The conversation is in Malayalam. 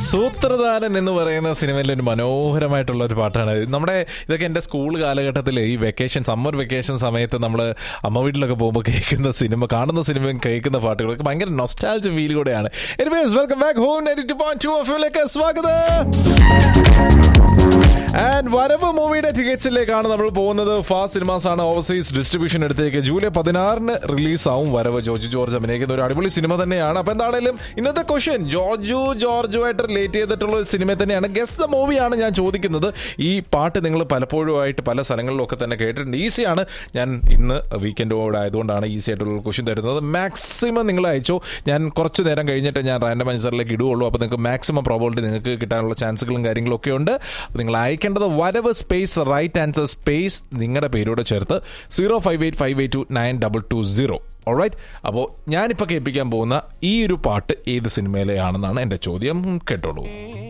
സൂത്രധാരൻ എന്ന് പറയുന്ന സിനിമയിലെ ഒരു മനോഹരമായിട്ടുള്ള ഒരു പാട്ടാണ് ഇത്. നമ്മുടെ ഇതൊക്കെ എൻ്റെ സ്കൂൾ കാലഘട്ടത്തിൽ ഈ വെക്കേഷൻ സമ്മർ വെക്കേഷൻ സമയത്ത് നമ്മൾ അമ്മ വീട്ടിലൊക്കെ പോകുമ്പോൾ കേൾക്കുന്ന സിനിമ കാണുന്ന സിനിമയും കേൾക്കുന്ന പാട്ടുകളൊക്കെ ഭയങ്കര നൊസ്റ്റാൾജ് ഫീൽ കൂടെയാണ് anyways welcome back home net point two ഓഫിലേക്ക് സ്വാഗതം ആൻഡ് വരവ് മൂവിയുടെ ടിക്കറ്റ്സിലേക്കാണ് നമ്മൾ പോകുന്നത് ഫാസ്റ്റ് സിനിമാസ് ആണ് ഓവർസീസ് ഡിസ്ട്രിബ്യൂഷൻ എടുത്തേക്ക് ജൂലൈ പതിനാറിന് റിലീസ് ആവും വരവ് ജോർജ് ജോർജ് അഭിനയിക്കുന്ന ഒരു അടിപൊളി സിനിമ തന്നെയാണ് അപ്പൊ എന്താണെങ്കിലും ഇന്നത്തെ ക്വസ്റ്റ്യൻ ജോർജു ജോർജുമായിട്ട് റിലേറ്റ് ചെയ്തിട്ടുള്ള ഒരു സിനിമ തന്നെയാണ് ഗസ് ദ മൂവിയാണ് ഞാൻ ചോദിക്കുന്നത് ഈ പാട്ട് നിങ്ങൾ പലപ്പോഴുമായിട്ട് പല സ്ഥലങ്ങളിലൊക്കെ തന്നെ കേട്ടിട്ടുണ്ട് ഈസിയാണ് ഞാൻ ഇന്ന് വീക്കെൻഡോട് ആയതുകൊണ്ടാണ് ഈസി ആയിട്ടുള്ള ക്വസ്റ്റ്യൻ തരുന്നത് മാക്സിമം നിങ്ങൾ അയച്ചോ ഞാൻ കുറച്ച് നേരം കഴിഞ്ഞിട്ട് ഞാൻ റാൻഡം ആൻസറിലേക്ക് ഇടുകയുള്ളൂ അപ്പോൾ നിങ്ങൾക്ക് മാക്സിമം പ്രോബിലിറ്റി നിങ്ങൾക്ക് കിട്ടാനുള്ള ചാൻസുകളും കാര്യങ്ങളും ഒക്കെ ഉണ്ട് അപ്പോൾ നിങ്ങൾ അയക്കേണ്ടത് വരവ് സ്പേസ് റൈറ്റ് ആൻസർ സ്പേസ് നിങ്ങളുടെ പേരോട് ചേർത്ത് zero five eight five eight two nine double two zero alright അപ്പോൾ ഞാനിപ്പോൾ കേൾപ്പിക്കാൻ പോകുന്ന ഈ ഒരു പാട്ട് ഏത് സിനിമയിലെയാണെന്നാണ് എൻ്റെ ചോദ്യം കേട്ടോളൂ